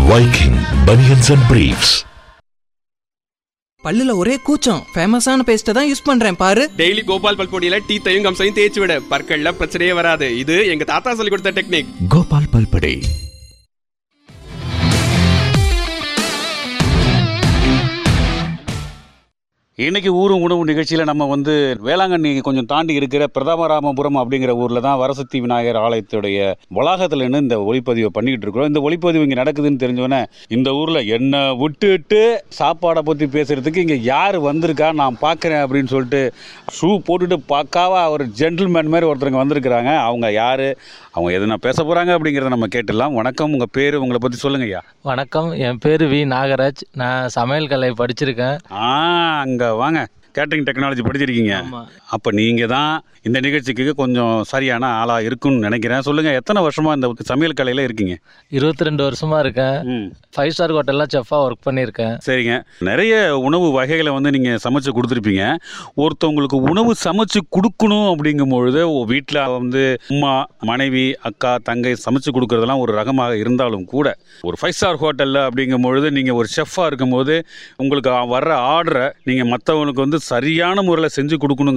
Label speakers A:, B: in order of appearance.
A: Viking Bunions and Briefs.
B: பல்லுல ஒரே கூச்சம் ஃபேமஸான பேஸ்ட்டை தான் யூஸ் பண்றேன் பாரு
C: டெய்லி கோபால் பல்பொடியில டீத்தையும் கம்சையும் தேய்ச்சி விட பற்கள்ல பிரச்சனையே வராது இது எங்க தாத்தா சொல்லி கொடுத்த டெக்னிக்
A: கோபால் பல்படே
D: இன்னைக்கு ஊரும் உணவு நிகழ்ச்சியில் நம்ம வந்து வேளாங்கண்ணி கொஞ்சம் தாண்டி இருக்கிற பிரதாபராமபுரம் அப்படிங்கிற ஊரில் தான் வரசக்தி விநாயகர் ஆலயத்துடைய வளாகத்தில் நின்று இந்த ஒளிப்பதிவை பண்ணிக்கிட்டு இருக்கிறோம் இந்த ஒளிப்பதிவு இங்கே நடக்குதுன்னு தெரிஞ்சோன்னே இந்த ஊரில் என்னை விட்டுட்டு சாப்பாடை பற்றி பேசுகிறதுக்கு இங்கே யார் வந்திருக்கா நான் பார்க்குறேன் அப்படின்னு சொல்லிட்டு ஷூ போட்டுட்டு பக்காவா ஒரு ஜென்டில்மேன் மாதிரி ஒருத்தருங்க வந்திருக்கிறாங்க அவங்க யார் அவங்க எதுனா பேச போகிறாங்க அப்படிங்கிறத நம்ம கேட்டுடலாம் வணக்கம் உங்கள் பேர் உங்களை பற்றி சொல்லுங்க ஐயா
E: வணக்கம் என் பேர் வி நாகராஜ் நான் சமையல் கலை படிச்சிருக்கேன்
D: ஆ அங்கே வாங்க கேட்டரிங் டெக்னாலஜி படிச்சிருக்கீங்க
E: ஆமா.
D: அப்போ நீங்கள் தான் இந்த நிகழ்ச்சிக்கு கொஞ்சம் சரியான ஆளாக இருக்குன்னு நினைக்கிறேன் சொல்லுங்கள் எத்தனை வருஷமாக இந்த சமையல் கலையில் இருக்கீங்க
E: இருபத்தி ரெண்டு வருஷமா இருக்கேன்
D: ம்
E: ஃபைவ் ஸ்டார் ஹோட்டலில் செஃப்பாக ஒர்க் பண்ணியிருக்கேன்
D: சரிங்க நிறைய உணவு வகைகளை வந்து நீங்கள் சமைச்சு கொடுத்துருப்பீங்க ஒருத்தவங்களுக்கு உணவு சமைச்சு கொடுக்கணும் அப்படிங்கும் பொழுது வீட்டில் வந்து அம்மா மனைவி அக்கா தங்கை சமைச்சு கொடுக்கறதெல்லாம் ஒரு ரகமாக இருந்தாலும் கூட ஒரு ஃபைவ் ஸ்டார் ஹோட்டலில் அப்படிங்கும் பொழுது நீங்கள் ஒரு ஷெஃப்பாக இருக்கும்போது உங்களுக்கு வர்ற ஆர்டரை நீங்கள் மற்றவங்களுக்கு வந்து சரியான முறையில் செஞ்சு கொடுக்கணும்